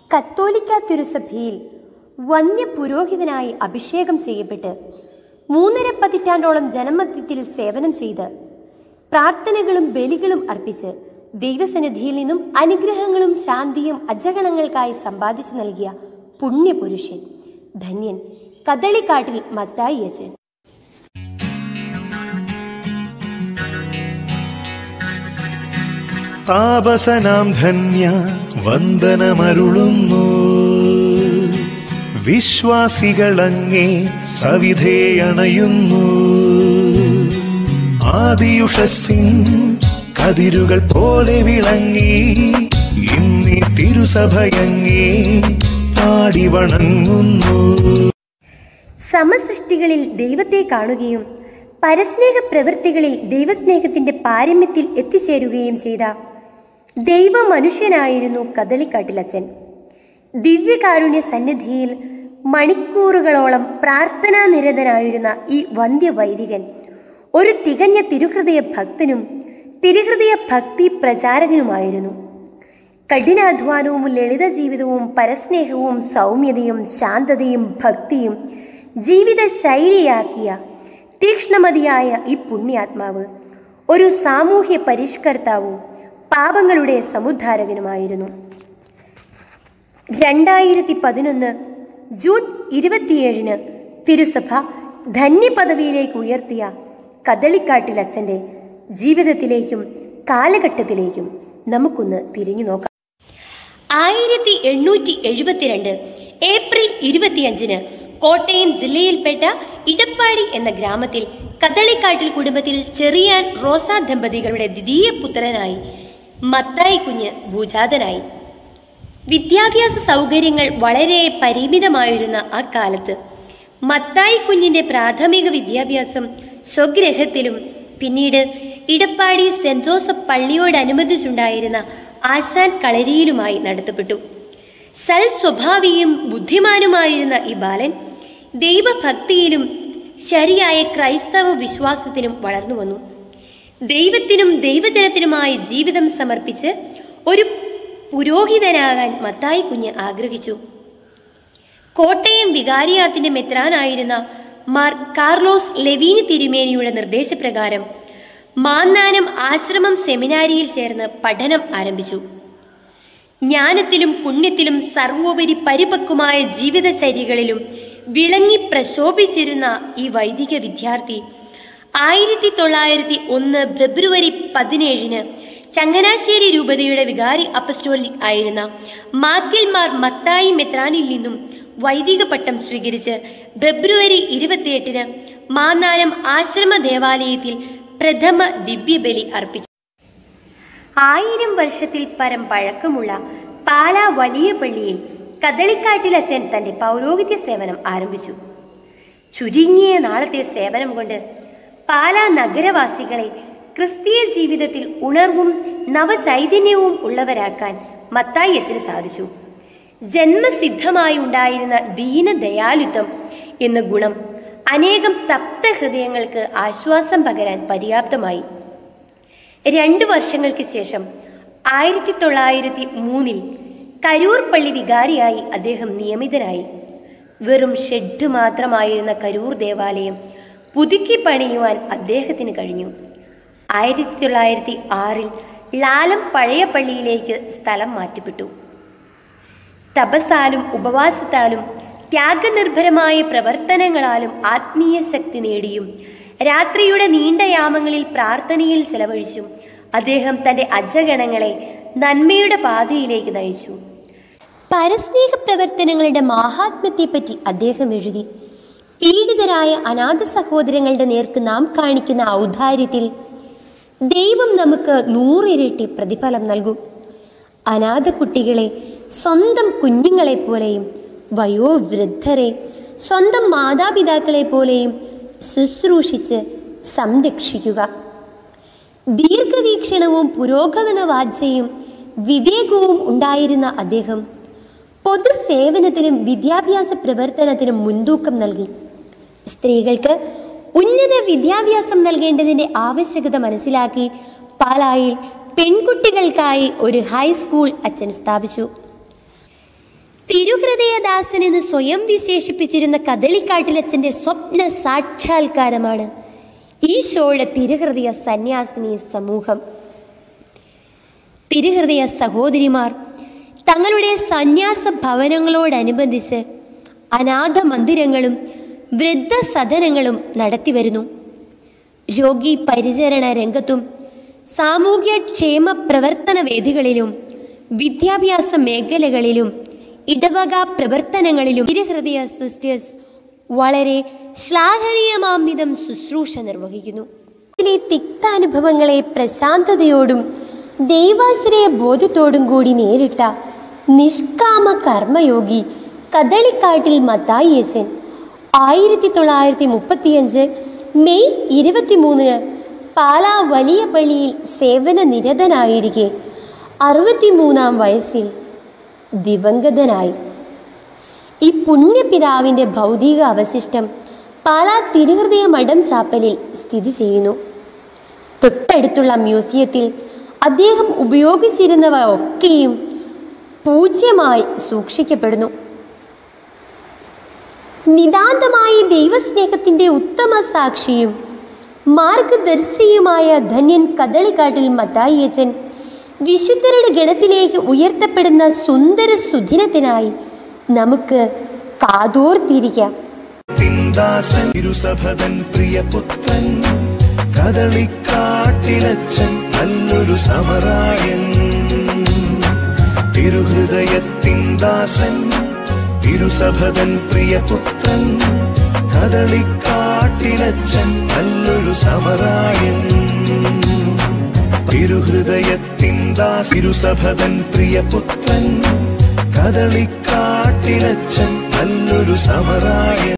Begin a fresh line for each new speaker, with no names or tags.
കത്തോലിക്ക തിരുസഭയിൽ വന്യ പുരോഹിതനായി അഭിഷേകം ചെയ്യപ്പെട്ട് മൂന്നര പതിറ്റാണ്ടോളം ജനമധ്യത്തിൽ സേവനം ചെയ്ത് പ്രാർത്ഥനകളും ബലികളും അർപ്പിച്ച് ദൈവസന്നിധിയിൽ നിന്നും അനുഗ്രഹങ്ങളും ശാന്തിയും അജഗണങ്ങൾക്കായി സമ്പാദിച്ചു നൽകിയ പുണ്യപുരുഷൻ ധന്യൻ കദളിക്കാട്ടിൽ മത്തായി അച്ഛൻ
താപസനാം ധന്യ വന്ദനമരുളുന്നു വിശ്വാസികളങ്ങേ സവിധേയണയുന്നു ആദിയുഷസ്സിൻ കതിരുകൾ പോലെ വിളങ്ങി ഇന്നീ തിരുസഭയങ്ങേ പാടി വണങ്ങുന്നു
സമസൃഷ്ടികളിൽ ദൈവത്തെ കാണുകയും പരസ്നേഹ പ്രവൃത്തികളിൽ ദൈവസ്നേഹത്തിന്റെ പാരമ്യത്തിൽ എത്തിച്ചേരുകയും ചെയ്ത ദൈവ മനുഷ്യനായിരുന്നു കദളിക്കാട്ടിലച്ചൻ ദിവ്യകാരുണ്യ സന്നിധിയിൽ മണിക്കൂറുകളോളം പ്രാർത്ഥനാ നിരതനായിരുന്ന ഈ വന്ധ്യവൈദികൻ ഒരു തികഞ്ഞ തിരുഹൃദയ ഭക്തനും തിരുഹൃദയ ഭക്തി പ്രചാരകനുമായിരുന്നു കഠിനാധ്വാനവും ലളിത ജീവിതവും പരസ്നേഹവും സൗമ്യതയും ശാന്തതയും ഭക്തിയും ജീവിത ശൈലിയാക്കിയ തീക്ഷ്ണമതിയായ ഈ പുണ്യാത്മാവ് ഒരു സാമൂഹ്യ പരിഷ്കർത്താവും പാപങ്ങളുടെ സമുദ്ധാരകനുമായിരുന്നു രണ്ടായിരത്തി പതിനൊന്ന് ജൂൺ ഇരുപത്തിയേഴിന് തിരുസഭ ധന്യപദവിയിലേക്ക് ഉയർത്തിയ കദളിക്കാട്ടിൽ അച്ഛൻ്റെ ജീവിതത്തിലേക്കും കാലഘട്ടത്തിലേക്കും നമുക്കൊന്ന് തിരിഞ്ഞു നോക്കാം ആയിരത്തി എണ്ണൂറ്റി എഴുപത്തിരണ്ട് ഏപ്രിൽ ഇരുപത്തിയഞ്ചിന് കോട്ടയം ജില്ലയിൽപ്പെട്ട ഇടപ്പാടി എന്ന ഗ്രാമത്തിൽ കദളിക്കാട്ടിൽ കുടുംബത്തിൽ ചെറിയാൻ റോസ ദമ്പതികളുടെ ദ്വിതീയ പുത്രനായി മത്തായി കുഞ്ഞ് ഭൂജാതനായി വിദ്യാഭ്യാസ സൗകര്യങ്ങൾ വളരെ പരിമിതമായിരുന്ന ആ കാലത്ത് മത്തായി കുഞ്ഞിന്റെ പ്രാഥമിക വിദ്യാഭ്യാസം സ്വഗ്രഹത്തിലും പിന്നീട് ഇടപ്പാടി സെന്റ് ജോസഫ് പള്ളിയോടനുബന്ധിച്ചുണ്ടായിരുന്ന ആശാൻ കളരിയിലുമായി നടത്തപ്പെട്ടു സൽ സ്വഭാവിയും ബുദ്ധിമാനുമായിരുന്ന ഈ ബാലൻ ദൈവഭക്തിയിലും ശരിയായ ക്രൈസ്തവ വിശ്വാസത്തിനും വളർന്നു വന്നു ദൈവത്തിനും ദൈവജനത്തിനുമായി ജീവിതം സമർപ്പിച്ച് ഒരു പുരോഹിതനാകാൻ മത്തായി കുഞ്ഞ് ആഗ്രഹിച്ചു കോട്ടയം വികാരിയാത്തിന്റെ മെത്രാനായിരുന്ന മാർ കാർലോസ് ലെവീനി തിരുമേനിയുടെ നിർദ്ദേശപ്രകാരം മാന്നാനം ആശ്രമം സെമിനാരിയിൽ ചേർന്ന് പഠനം ആരംഭിച്ചു ജ്ഞാനത്തിലും പുണ്യത്തിലും സർവോപരി പരിപക്വമായ ജീവിതചര്യകളിലും വിളങ്ങി പ്രശോഭിച്ചിരുന്ന ഈ വൈദിക വിദ്യാർത്ഥി ആയിരത്തി തൊള്ളായിരത്തി ഒന്ന് ഫെബ്രുവരി പതിനേഴിന് ചങ്ങനാശ്ശേരി രൂപതയുടെ വികാരി അപ്പസ്റ്റോലിക് ആയിരുന്ന മാക്കിൽമാർ മത്തായി മെത്രാനിൽ നിന്നും വൈദിക പട്ടം സ്വീകരിച്ച് ഫെബ്രുവരി ഇരുപത്തിയെട്ടിന് മാന്നാനം ആശ്രമ ദേവാലയത്തിൽ പ്രഥമ ദിവ്യബലി അർപ്പിച്ചു ആയിരം വർഷത്തിൽ പരം പഴക്കമുള്ള പാലാ വലിയ പള്ളിയിൽ കദളിക്കാട്ടിലച്ചൻ തന്റെ പൗരോഹിത്യ സേവനം ആരംഭിച്ചു ചുരുങ്ങിയ നാളത്തെ സേവനം കൊണ്ട് പാലാ നഗരവാസികളെ ക്രിസ്തീയ ജീവിതത്തിൽ ഉണർവും നവചൈതന്യവും ഉള്ളവരാക്കാൻ മത്തായി അച്ഛന് സാധിച്ചു ജന്മസിദ്ധമായി ഉണ്ടായിരുന്ന ദീനദയാലുത്വം എന്ന ഗുണം അനേകം തപ്ത ഹൃദയങ്ങൾക്ക് ആശ്വാസം പകരാൻ പര്യാപ്തമായി രണ്ടു വർഷങ്ങൾക്ക് ശേഷം ആയിരത്തി തൊള്ളായിരത്തി മൂന്നിൽ കരൂർ പള്ളി വികാരിയായി അദ്ദേഹം നിയമിതനായി വെറും ഷെഡ് മാത്രമായിരുന്ന കരൂർ ദേവാലയം പുതുക്കി പണിയുവാൻ അദ്ദേഹത്തിന് കഴിഞ്ഞു ആയിരത്തി തൊള്ളായിരത്തി ആറിൽ ലാലം പഴയ പള്ളിയിലേക്ക് സ്ഥലം മാറ്റപ്പെട്ടു തപസാലും ഉപവാസത്താലും ത്യാഗനിർഭരമായ പ്രവർത്തനങ്ങളാലും ആത്മീയ ശക്തി നേടിയും രാത്രിയുടെ നീണ്ട യാമങ്ങളിൽ പ്രാർത്ഥനയിൽ ചെലവഴിച്ചും അദ്ദേഹം തന്റെ അജഗണങ്ങളെ നന്മയുടെ പാതയിലേക്ക് നയിച്ചു പരസ്നേഹ പ്രവർത്തനങ്ങളുടെ മാഹാത്മ്യത്തെപ്പറ്റി അദ്ദേഹം എഴുതി പീഡിതരായ അനാഥ സഹോദരങ്ങളുടെ നേർക്ക് നാം കാണിക്കുന്ന ഔദാര്യത്തിൽ ദൈവം നമുക്ക് നൂറിരട്ടി പ്രതിഫലം നൽകും അനാഥ കുട്ടികളെ സ്വന്തം കുഞ്ഞുങ്ങളെ പോലെയും വയോവൃദ്ധരെ സ്വന്തം മാതാപിതാക്കളെ പോലെയും ശുശ്രൂഷിച്ച് സംരക്ഷിക്കുക ദീർഘവീക്ഷണവും പുരോഗമനവാജ്യയും വിവേകവും ഉണ്ടായിരുന്ന അദ്ദേഹം പൊതുസേവനത്തിനും വിദ്യാഭ്യാസ പ്രവർത്തനത്തിനും മുൻതൂക്കം നൽകി സ്ത്രീകൾക്ക് ഉന്നത വിദ്യാഭ്യാസം നൽകേണ്ടതിന്റെ ആവശ്യകത മനസ്സിലാക്കി പാലായിൽ പെൺകുട്ടികൾക്കായി ഒരു ഹൈസ്കൂൾ അച്ഛൻ സ്ഥാപിച്ചു തിരുഹൃദയദാസൻ എന്ന് സ്വയം വിശേഷിപ്പിച്ചിരുന്ന കദളിക്കാട്ടിലച്ചന്റെ സ്വപ്ന സാക്ഷാത്കാരമാണ് ഈശോയുടെ തിരുഹൃദയ സന്യാസിനി സമൂഹം തിരുഹൃദയ സഹോദരിമാർ തങ്ങളുടെ സന്യാസ ഭവനങ്ങളോടനുബന്ധിച്ച് അനാഥ മന്ദിരങ്ങളും വൃദ്ധസദനങ്ങളും നടത്തിവരുന്നു രോഗി പരിചരണ രംഗത്തും സാമൂഹ്യ ക്ഷേമ പ്രവർത്തന വേദികളിലും വിദ്യാഭ്യാസ മേഖലകളിലും ഇടവക പ്രവർത്തനങ്ങളിലും തിരുഹൃദയ സിസ്റ്റേഴ്സ് വളരെ ശ്ലാഘനീയമാംവിധം ശുശ്രൂഷ നിർവഹിക്കുന്നു ഇതിലെ തിക്താനുഭവങ്ങളെ പ്രശാന്തതയോടും ദൈവാശ്രയ ബോധത്തോടും കൂടി നേരിട്ട നിഷ്കാമ കർമ്മയോഗി കദളിക്കാട്ടിൽ മത്തായിയച്ചൻ ആയിരത്തി തൊള്ളായിരത്തി മുപ്പത്തിയഞ്ച് മെയ് ഇരുപത്തിമൂന്നിന് പാലാ വലിയ പള്ളിയിൽ സേവന നിരതനായിരിക്കെ അറുപത്തിമൂന്നാം വയസ്സിൽ ദിവംഗതനായി ഈ പുണ്യപിതാവിൻ്റെ ഭൗതിക അവശിഷ്ടം പാലാ തിരുഹൃദയ മഠം ചാപ്പലിൽ സ്ഥിതി ചെയ്യുന്നു തൊട്ടടുത്തുള്ള മ്യൂസിയത്തിൽ അദ്ദേഹം ഉപയോഗിച്ചിരുന്നവ ഒക്കെയും പൂജ്യമായി സൂക്ഷിക്കപ്പെടുന്നു നിതാന്തമായി ദൈവസ്നേഹത്തിന്റെ ഉത്തമ സാക്ഷിയും മാർഗദർശിയുമായ ധന്യൻ കദളിക്കാട്ടിൽ മത്തായിയച്ചൻ വിശുദ്ധരുടെ ഗണത്തിലേക്ക് ഉയർത്തപ്പെടുന്ന സുന്ദര സുദിനത്തിനായി നമുക്ക് കാതോർത്തിരിക്കാം
തിന്ദാസൻ ഇരുസഭതൻ പ്രിയപുത്രൻ കദളിക്കാട്ടിലച്ചൻ നല്ലൊരു സമറായൻ തിരുഹൃദയത്തിന്ദാസൻ തിരുസഭതൻ പ്രിയപുത്രൻ കദളിക്കാട്ടിലച്ചൻ നല്ലൊരു സമറായൻ തിരുഹൃദയത്തിന്ദാസ് തിരുസഭതൻ പ്രിയപുത്രൻ കദളിക്കാട്ടിലച്ചൻ നല്ലൊരു സമറായൻ